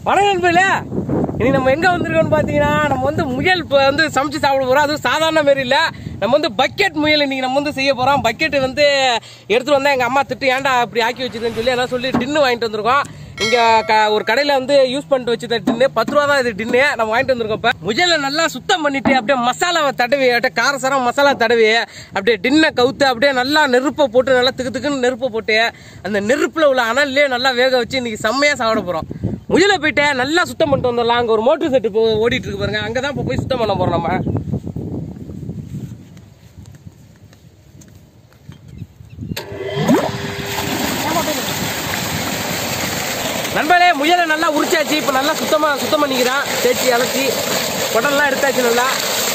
வணக்கம் நண்பர்களே இன்னைக்கு நம்ம எங்க வந்திருக்கோம்னு பாத்தீங்கன்னா நம்ம வந்து முயல் இப்ப வந்து சமைச்சு சாப்பிட போறோம் அதுவும் சாதாரண மாரி இல்ல நம்ம வந்து பக்கெட் முயல் இன்னைக்கு நம்ம வந்து செய்ய போறோம் பக்கெட் வந்து எடுத்துட்டு வந்தா எங்க அம்மா திட்டு ஏன்டா அப்படி ஆக்கி வச்சிருக்கேன்னு சொல்லி எல்லாம் சொல்லி டின்னு வாங்கிட்டு வந்திருக்கோம் இங்க க- ஒரு கடையில வந்து யூஸ் பண்ணிட்டு வச்சிருந்த டின்னு பத்து ரூபா தான் இது டின்னு நம்ம வாங்கிட்டு வந்திருக்கோம் இப்ப முயலை நல்லா சுத்தம் பண்ணிட்டு அப்படியே மசாலாவை தடவி அப்படியே காரசாரம் மசாலா தடவி அப்படியே டின்னை கவுத்து அப்படியே நல்லா நெருப்பை போட்டு நல்லா திக்கு திக்குன்னு நெருப்பை போட்டு அந்த நெருப்புல உள்ள அனல்லே நல்லா வேக வச்சு இன்னைக்கு செம்மையா சாப்பிட போறோம் முயல போயிட்டு நல்லா சுத்தம் பண்ணிட்டு வந்துடலாம் அங்க ஒரு மோட்டர் செட்டு போ ஓடிட்டு இருக்கு பாருங்க அங்கதான் இப்ப போய் சுத்தம் பண்ண போறோம் நம்ம நண்பர்களே முயலை நல்லா உரிச்சாச்சு இப்ப நல்லா சுத்தமா சுத்தம் பண்ணிக்கிறான் தேய்ச்சி அலசி குடல்லாம் எடுத்தாச்சு நல்லா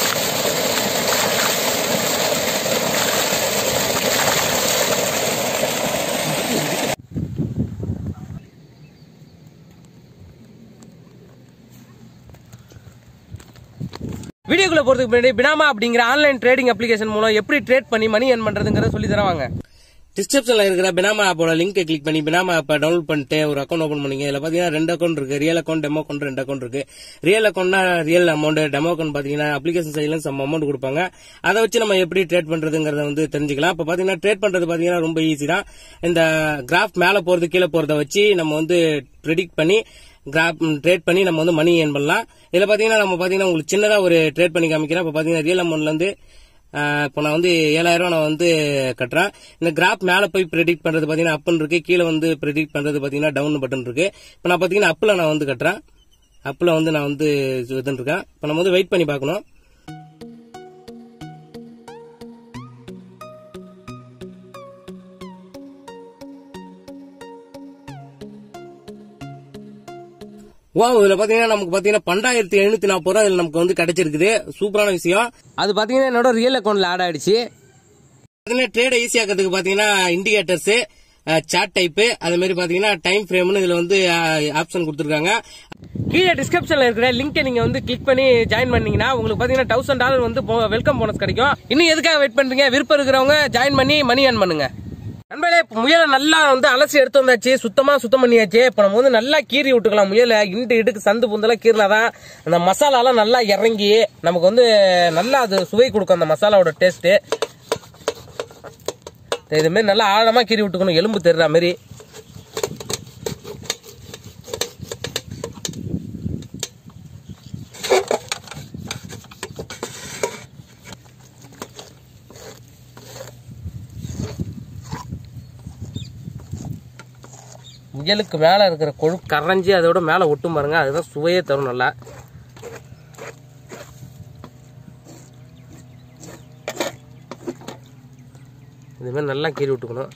வீடியோக்குள்ள போறதுக்கு முன்னாடி பினாமா அப்படிங்கிற ஆன்லைன் ட்ரேடிங் அப்ளிகேஷன் மூலம் எப்படி ட்ரேட் பண்ணி மணி earn பண்றதுங்கிறத சொல்லி தரவாங்க டிஸ்கிரிப்ஷன்ல இருக்கிற பினாமா ஆப்போட லிங்கை கிளிக் பண்ணி பினாமா ஆப்பை டவுன்லோட் பண்ணிட்டு ஒரு அக்கௌண்ட் ஓபன் பண்ணீங்க இதுல பாத்தீங்கன்னா ரெண்டு அக்கௌண்ட் இருக்கு ரியல் அக்கௌண்ட் டெமோ அக்கௌண்ட் ரெண்டு அக்கௌண்ட் இருக்கு ரியல் அக்கௌண்ட்னா ரியல் அமௌண்ட் டெமோ அக்கௌண்ட் பாத்தீங்கன்னா அப்ளிகேஷன் சைட்ல சம் அமௌண்ட் கொடுப்பாங்க அதை வச்சு நம்ம எப்படி ட்ரேட் பண்றதுங்கிறத வந்து தெரிஞ்சுக்கலாம் இப்ப பாத்தீங்கன்னா ட்ரேட் பண்றது பாத்தீங்கன்னா ரொம்ப ஈஸி தான் இந்த கிராஃப் மேல போறது கீழே போறத வச்சு நம்ம வந்து ப்ரெடிக்ட் பண்ணி கிராப் ட்ரேட் பண்ணி நம்ம வந்து மணி ஏர்ன் பண்ணலாம் இதுல பாத்தீங்கன்னா நம்ம பாத்தீங்கன்னா உங்களுக்கு சின்னதா ஒரு ட்ரேட் பண்ணி காமிக்கிறேன் இப்ப பாத்தீங்கன்னா ரியல் அமௌண்ட்ல இருந்து ஆஹ் இப்போ நான் வந்து ஏழாயிரம் ரூபாய் நான் வந்து கட்டுறேன் இந்த கிராப் மேல போய் ப்ரெடிக்ட் பண்றது பாத்தீங்கன்னா அப்னு இருக்கு கீழே வந்து ப்ரெடிக்ட் பண்றது பாத்தீங்கன்னா டவுன் பட்டன் இருக்கு இப்போ நான் பாத்தீங்கன்னா அப்ல நான் வந்து கட்டுறேன் அப்ல வந்து நான் வந்து இதுன்னு இருக்கேன் இப்போ நம்ம வந்து வெயிட் பண்ணி பார்க்கணும் வா இதுல பாத்தீங்கன்னா நமக்கு பாத்தீங்கன்னா பன்னெண்டாயிரத்தி எழுநூத்தி நாற்பது ரூபா இதுல நமக்கு வந்து கிடைச்சிருக்குது சூப்பரான விஷயம் அது பாத்தீங்கன்னா என்னோட ரியல் அக்கௌண்ட்ல ஆட் ஆயிடுச்சு பாத்தீங்கன்னா ட்ரேட் ஈஸி ஆக்கிறதுக்கு பாத்தீங்கன்னா இண்டிகேட்டர்ஸ் சாட் டைப் அது மாதிரி பாத்தீங்கன்னா டைம் ஃப்ரேம்னு இதுல வந்து ஆப்ஷன் கொடுத்துருக்காங்க கீழே டிஸ்கிரிப்ஷன்ல இருக்கிற லிங்கை நீங்க வந்து கிளிக் பண்ணி ஜாயின் பண்ணீங்கன்னா உங்களுக்கு பாத்தீங்கன்னா தௌசண்ட் டாலர் வந்து வெல்கம் போனஸ் கிடைக்கும் இன்னும் எதுக்காக வெயிட் பண்றீங்க விருப்பம் இருக்கிறவங்க ஜாயின் பண்ணி மணி earn பண்ணுங்க நண்பர்களே இப்ப முயலை நல்லா வந்து அலசி எடுத்து வந்தாச்சு சுத்தமா சுத்தம் பண்ணியாச்சு இப்ப நம்ம வந்து நல்லா கீறி விட்டுக்கலாம் முயலை இண்டு இடுக்கு சந்து புந்தெல்லாம் கீறினாதான் அந்த மசாலாலாம் நல்லா இறங்கி நமக்கு வந்து நல்லா அது சுவை கொடுக்கும் அந்த மசாலாவோட டேஸ்ட் இது மாதிரி நல்லா ஆழமா கீறி விட்டுக்கணும் எலும்பு தெரிற மாதிரி முயலுக்கு மேல இருக்கிற கொழுப்பு கரைஞ்சி அதோட மேல ஒட்டும் பாருங்க அதுதான் சுவையே தரும் நல்லா இது மாதிரி நல்லா கீறி விட்டுக்கணும்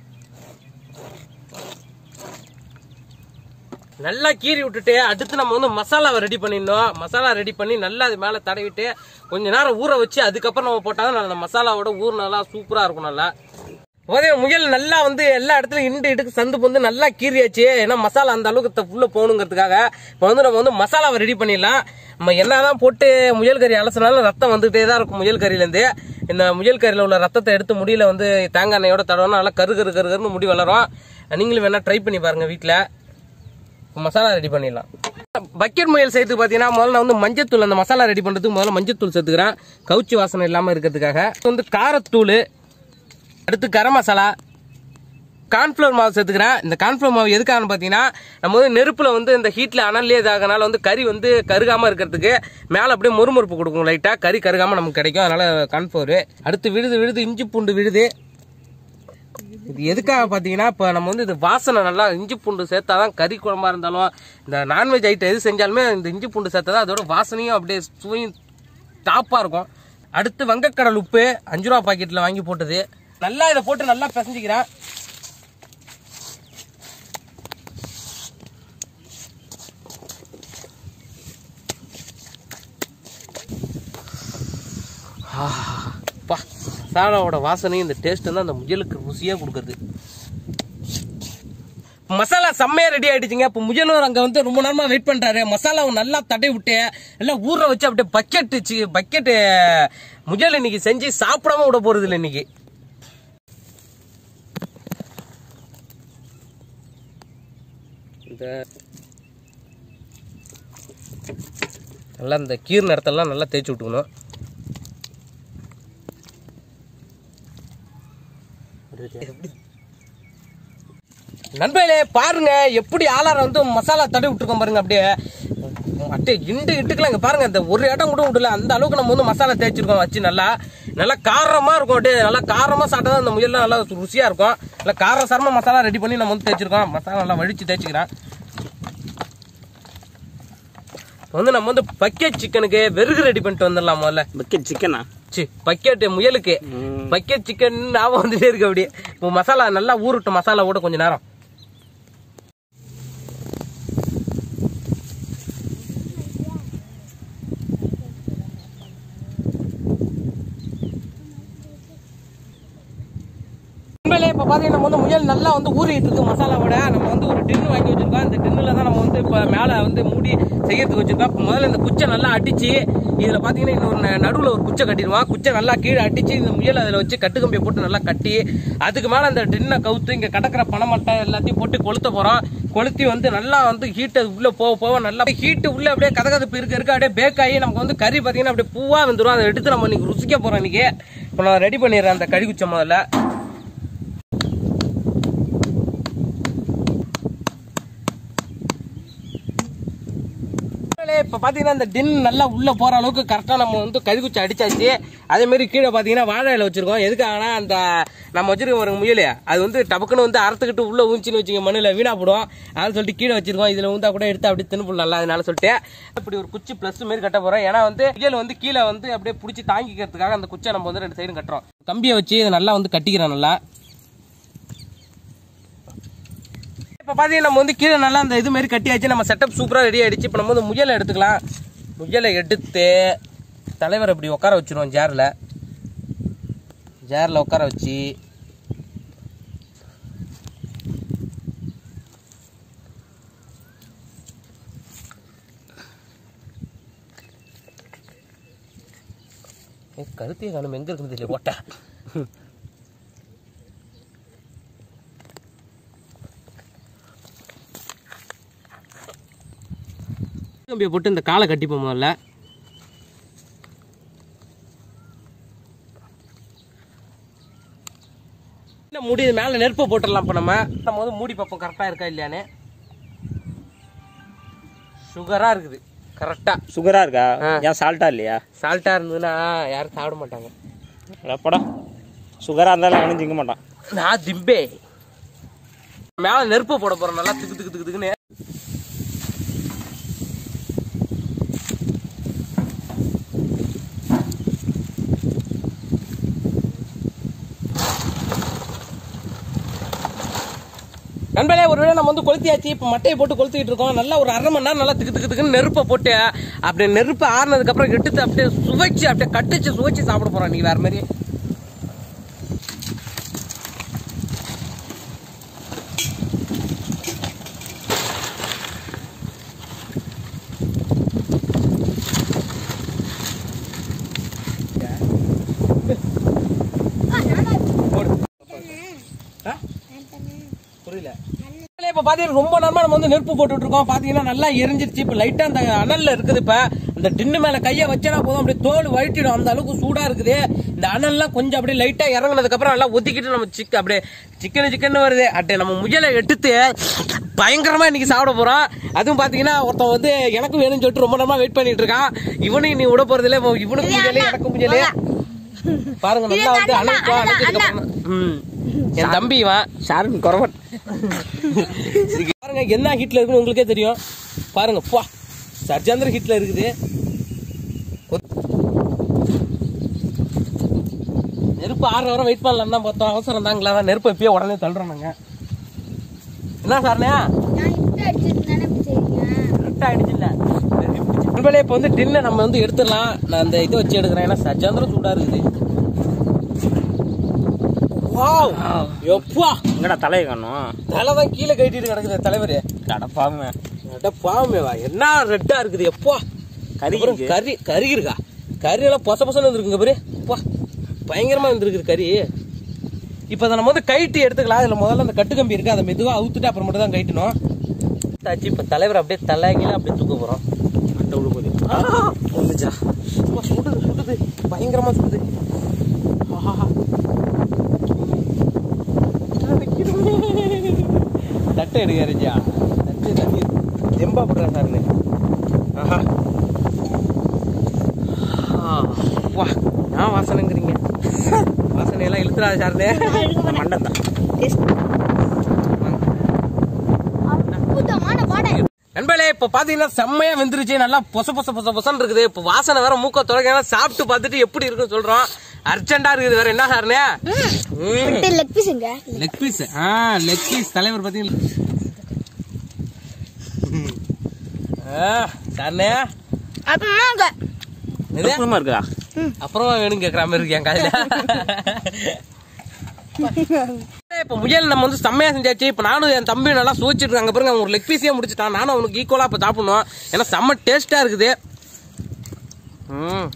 நல்லா கீறி விட்டுட்டு அடுத்து நம்ம வந்து மசாலாவை ரெடி பண்ணிடணும் மசாலா ரெடி பண்ணி நல்லா அது மேலே தடவிட்டு கொஞ்ச நேரம் ஊற வச்சு அதுக்கப்புறம் நம்ம போட்டால் அந்த மசாலாவோட ஊர் நல்லா சூப்பராக இருக்கும் நல்லா ஒரே முயல் நல்லா வந்து எல்லா இடத்துலயும் இண்டு இடுக்கு சந்து பொந்து நல்லா கீறியாச்சு ஏன்னா மசாலா அந்த அளவுக்கு உள்ள போகணுங்கிறதுக்காக இப்போ வந்து நம்ம வந்து மசாலாவை ரெடி பண்ணிடலாம் நம்ம என்னதான் போட்டு முயல் கறி அலசினாலும் ரத்தம் வந்துகிட்டே தான் இருக்கும் முயல் கறியிலேருந்து இந்த முயல் கறியில் உள்ள ரத்தத்தை எடுத்து முடியல வந்து தேங்காய் எண்ணெயோட தடவை நல்லா கரு கரு கரு கருன்னு முடி வளரும் நீங்களும் வேணா ட்ரை பண்ணி பாருங்க வீட்டில் மசாலா ரெடி பண்ணிடலாம் பக்கெட் முயல் செய்யறதுக்கு பார்த்தீங்கன்னா முதல்ல நான் வந்து மஞ்சத்தூள் அந்த மசாலா ரெடி பண்ணுறதுக்கு முதல்ல மஞ்சத்தூள் சேர்த்துக்கிறேன் கவுச்சி வாசனை இல்லாமல் இருக்கிறதுக்காக இது வந்து காரத்தூள் அடுத்து கரம் மசாலா கார்ன்ஃப்ளவர் மாவு சேர்த்துக்கிறேன் இந்த கார்ன்ஃப்ளவர் மாவு எதுக்காகன்னு பார்த்தீங்கன்னா நம்ம வந்து நெருப்பில் வந்து இந்த ஹீட்டில் அனல்லே இதாகனால வந்து கறி வந்து கருகாமல் இருக்கிறதுக்கு மேலே அப்படியே மொறுமொறுப்பு கொடுக்கும் லைட்டாக கறி கருகாமல் நமக்கு கிடைக்கும் அதனால் கார்ன்ஃப்ளவர் அடுத்து விழுது விழுது இஞ்சி பூண்டு விழுது இது எதுக்காக பார்த்தீங்கன்னா இப்போ நம்ம வந்து இது வாசனை நல்லா இஞ்சி பூண்டு சேர்த்தாதான் கறி குழம்பா இருந்தாலும் இந்த நான்வெஜ் ஐட்டம் எது செஞ்சாலுமே இந்த இஞ்சி பூண்டு சேர்த்தா அதோட வாசனையும் அப்படியே சுவையும் டாப்பாக இருக்கும் அடுத்து வங்கக்கடல் உப்பு அஞ்சு ரூபா பாக்கெட்டில் வாங்கி போட்டது நல்லா இதை போட்டு நல்லா பிசைஞ்சிக்கிறேன் பா மசாலாவோட வாசனையும் இந்த டேஸ்ட் தான் அந்த முயலுக்கு ருசியாக கொடுக்குறது மசாலா செம்மையா ரெடி ஆயிடுச்சுங்க இப்போ முயலூர் அங்க வந்து ரொம்ப நேரமா வெயிட் பண்றாரு மசாலாவை நல்லா தடவி விட்டு எல்லாம் ஊற வச்சு அப்படியே பக்கெட் பக்கெட் முயல் இன்னைக்கு செஞ்சு சாப்பிடாம விட போறது இல்லை இன்னைக்கு இந்த நல்லா இந்த கீர் இடத்தெல்லாம் நல்லா தேய்ச்சி விட்டுக்கணும் நண்பர்களே பாருங்க எப்படி ஆளார வந்து மசாலா தடவி விட்டுருக்கோம் பாருங்க அப்படியே அப்படியே இண்டு இட்டுக்கலாம் இங்க பாருங்க இந்த ஒரு இடம் கூட விடல அந்த அளவுக்கு நம்ம வந்து மசாலா தேய்ச்சிருக்கோம் வச்சு நல்லா நல்லா காரமா இருக்கும் அப்படியே நல்லா காரமா சாப்பிட்டா அந்த முயல்லாம் நல்லா ருசியா இருக்கும் நல்லா கார சாரமா மசாலா ரெடி பண்ணி நம்ம வந்து தேய்ச்சிருக்கோம் மசாலா நல்லா வடிச்சு தேய்ச்சிக்கிறேன் இப்ப வந்து நம்ம வந்து பக்கெட் சிக்கனுக்கு வெறுகு ரெடி பண்ணிட்டு வந்துடலாம் முதல்ல பக்கெட் சிக்கனா சி பக்கெட் முயலுக்கு பக்கெட் சிக்கன் ஞாபகம் வந்துட்டே இருக்கு அப்படியே இப்போ மசாலா நல்லா ஊறட்டும் மசாலா கூட கொஞ்ச நேரம் உண்மையிலே இப்போ பார்த்தீங்கன்னா நம்ம வந்து முயல் நல்லா வந்து ஊறிட்டு இருக்கு மசாலாவோட நம்ம வந்து ஒரு டின்னு வாங்கி வச்சிருக்கோம் இந்த டின்னில் தான் நம்ம வந்து இப்போ மேலே வந்து மூடி செய்யறதுக்கு வச்சிருக்கோம் இப்ப முதல்ல இந்த குச்சை நல்லா அடிச்சு இதில் பார்த்தீங்கன்னா இந்த ஒரு நடுவில் ஒரு குச்சை கட்டிடுவோம் குச்சை நல்லா கீழே அடிச்சு இந்த முயல் அதில் வச்சு கட்டுக்கம்பியை போட்டு நல்லா கட்டி அதுக்கு மேலே அந்த டின்னை கவுத்து இங்கே கடக்கிற பனமட்டை எல்லாத்தையும் போட்டு கொளுத்த போகிறோம் கொளுத்தி வந்து நல்லா வந்து ஹீட்டு உள்ளே போக போக நல்லா ஹீட்டு உள்ளே அப்படியே கதகதப்பு இருக்க இருக்க அப்படியே பேக் ஆகி நமக்கு வந்து கறி பார்த்தீங்கன்னா அப்படியே பூவாக வந்துடும் அதை எடுத்து நம்ம இன்னைக்கு ருசிக்க போகிறோம் இன்னைக்கு இப்போ நான் ரெடி பண்ணிடுறேன் அந்த கறி குச்சை முதல்ல உண்மையிலே இப்ப பாத்தீங்கன்னா இந்த டின் நல்லா உள்ள போற அளவுக்கு கரெக்டா நம்ம வந்து கறிக்குச்சி அடிச்சாச்சு அதே மாதிரி கீழே பாத்தீங்கன்னா வாழை இலை வச்சிருக்கோம் எதுக்காகனா அந்த நம்ம வச்சிருக்க ஒரு முயல் அது வந்து டபக்குன்னு வந்து அறுத்துக்கிட்டு உள்ள ஊஞ்சின்னு வச்சுக்க மண்ணில் வீணா போடும் அதனால சொல்லிட்டு கீழே வச்சிருக்கோம் இதுல ஊந்தா கூட எடுத்து அப்படியே தின்னு நல்லா அதனால சொல்லிட்டு இப்படி ஒரு குச்சி பிளஸ் மாதிரி கட்ட போறோம் ஏன்னா வந்து முயல் வந்து கீழே வந்து அப்படியே பிடிச்சி தாங்கிக்கிறதுக்காக அந்த குச்சை நம்ம வந்து ரெண்டு சைடும் கட்டுறோம் கம்பியை வச்சு இதை நல்லா வந்து கட்டிக்கிறோம் நல்லா இப்போ பார்த்தீங்கன்னா நம்ம வந்து கீழே நல்லா அந்த இது மாதிரி கட்டியாச்சு நம்ம செட்டப் சூப்பராக ரெடி ஆயிடுச்சு இப்போ நம்ம வந்து முயலை எடுத்துக்கலாம் முயலை எடுத்து தலைவர் இப்படி உட்கார வச்சிருவோம் ஜேரில் ஜேரில் உட்கார வச்சு ஏ, கருத்தையே காணும் எங்க இருக்குன்னு தெரியல ஓட்ட கம்பியை போட்டு இந்த காலை கட்டிப்போம் முதல்ல இந்த முடி மேல நெருப்பு போட்டுடலாம் இப்ப நம்ம நம்ம வந்து மூடி பார்ப்போம் கரெக்டா இருக்கா இல்லையான்னு சுகரா இருக்குது கரெக்டா சுகரா இருக்கா ஆ. ஏன் சால்ட்டா இல்லையா சால்ட்டா இருந்ததுன்னா யாரும் சாப்பிட மாட்டாங்க எப்படா சுகரா இருந்தாலும் அவனும் திங்க மாட்டான் நான் திம்பே மேல நெருப்பு போட போறோம் நல்லா திக்கு திக்கு திக்கு திக்குன்னு நண்பர்களே ஒரு வேளை நம்ம வந்து கொளுத்தியாச்சு இப்போ மட்டையை போட்டு கொளுத்திட்டு இருக்கோம் நல்லா ஒரு அரை மணி நேரம் நல்லா திக்கு திக்கு திக்குன்னு நெருப்பை போட்டு அப்படியே நெருப்பு ஆறுனதுக்கு அப்புறம் எடுத்து அப்படியே சுவைச்சு அப்படியே கட்டிச்சு சுவைச்சு சாப்பிட போறோம் நீ வேற மாதிரி போடு ஆ? புரியல இப்ப பாத்தீங்கன்னா ரொம்ப நேரமா நம்ம வந்து நெருப்பு போட்டுட்டு இருக்கோம் பாத்தீங்கன்னா நல்லா எரிஞ்சிருச்சு இப்ப லைட்டா அந்த அனல்ல இருக்குது இப்ப இந்த டின்னு மேல கைய வச்சனா போதும் அப்படியே தோல் வழட்டிடும் அந்த அளவுக்கு சூடா இருக்குது இந்த அனல்லாம் கொஞ்சம் அப்படியே லைட்டா இறங்குனதுக்கு அப்புறம் நல்லா ஒத்திக்கிட்டு நம்ம சிக்க அப்படியே சிக்கன் சிக்கன் வருது அட்டே நம்ம முயலை எடுத்து பயங்கரமா இன்னைக்கு சாப்பிட போறோம் அதுவும் பாத்தீங்கன்னா ஒருத்தன் வந்து எனக்கும் வேணும்னு சொல்லிட்டு ரொம்ப நேரமா வெயிட் பண்ணிட்டு இருக்கான் இவனையும் நீ விட போறது இல்ல இவனுக்கு முயலே எனக்கும் முயலே பாருங்க நல்லா வந்து அணைக்கும் அணைச்சதுக்கு அப்புறம் ம். என் தம்பி இவன் ஷாருன் குறவன் பாருங்க என்ன ஹீட்ல இருக்குன்னு உங்களுக்கே தெரியும் பாருங்க பா சர்ஜாந்திர ஹீட்ல இருக்குது கொத்- நெருப்பு ஆறு வரை வெயிட் பண்ணலாம் தான் பார்த்தோம் அவசரம் தாங்களா தான் நெருப்பு எப்பயோ உடனே தள்ளுறோம் நாங்க என்ன சார்ண்ணே கரெக்டா ஆயிடுச்சு இல்ல நண்பர்களே இப்போ வந்து டின்னை நம்ம வந்து எடுத்துடலாம் நான் அந்த இதை வச்சு எடுக்கிறேன் ஏன்னா சஜாந்திரம் சூடா இருக்குது வாவ் எப்பா எங்கடா தலையை காணும் தலைதான் கீழே கட்டிட்டு கிடக்குது தலைவர் கடப்பாமே அட பாவமேவா என்ன ரெட்டா இருக்குது எப்பா கறி அப்புறம் இருக்கு. கறி கறி இருக்கா கறி எல்லாம் பொச பொசன்னு வந்துருக்குங்க பாரு அப்பா பயங்கரமா இருந்திருக்குது கறி இப்போ அதை நம்ம வந்து கைட்டி எடுத்துக்கலாம் இதுல முதல்ல அந்த கட்டுக்கம்பி இருக்கு அதை மெதுவா அவுத்துட்டு அப்புறம் மட்டும் தான் கைட்டணும் தாச்சு இப்போ தலைவர் அப்படியே தலைகீழ அப்படியே தூக்க போறோம் மண்டை உள்ள போகுது வந்துச்சா சும்மா சுடுது சுடுது பயங்கரமா சுடுது ஆஹா. தட்டு எடுக்கிறீங்க தட்டு தண்ணி தெம்பா போடுறா சார்னு ஆஹா ஆ, வா நான் வாசனைங்கிறீங்க வாசனையெல்லாம் இழுத்துறாது சார்னே இந்த மண்டன் தான் அற்புதமான பாடை நண்பர்களே இப்ப பாத்தீங்கன்னா செம்மையா வெந்துருச்சு நல்லா பொச பொச பொச பொசன்னு இருக்குது இப்ப வாசனை வேற மூக்க தொடங்க சாப்பிட்டு பார்த்துட்டு எப்படி இருக்குன்னு சொல்றோம் அர்ஜென்டா இருக்குது வேற என்ன சார்னே லெக் பீஸுங்க லெக் பீஸ் ஆ லெக் பீஸ் தலைவர் பாத்தீங்களா ஆ, சார்னே அப்புறமா இது அப்புறமா இருக்குதா அப்புறமா வேணும் கேக்குற மாதிரி இருக்கு என் காலையில இப்ப முயல் நம்ம வந்து செம்மையா செஞ்சாச்சு இப்ப நானும் என் தம்பி நல்லா சோச்சிட்டு இருக்காங்க பாருங்க அவன் ஒரு லெக் பீஸே முடிச்சுட்டான் நானும் அவனுக்கு ஈக்குவலா இப்ப சாப்பிடணும் ஏன்னா செம்ம டேஸ்டா இருக்குது ம்.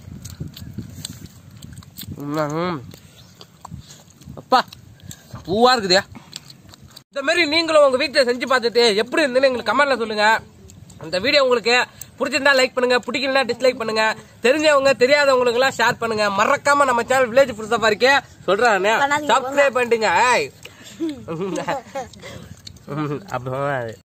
ம். அப்பா பூவா இருக்குதே இந்த மாதிரி நீங்களும் உங்க வீட்டுல செஞ்சு பார்த்துட்டு எப்படி இருந்துன்னு எங்களுக்கு கமெண்ட்ல சொல்லுங்க இந்த வீடியோ உங்களுக்கு பிடிச்சிருந்தா லைக் பண்ணுங்க பிடிக்கலனா டிஸ்லைக் பண்ணுங்க தெரிஞ்சவங்க தெரியாதவங்களுக்கு எல்லாம் ஷேர் பண்ணுங்க மறக்காம நம்ம சேனல் வில்லேஜ் ஃபுட் சஃபாரிக்கு சொல்றானே பண்ணாதீங்க, சப்ஸ்கிரைப் பண்ணிட்டுங்க ஏய். அப்படி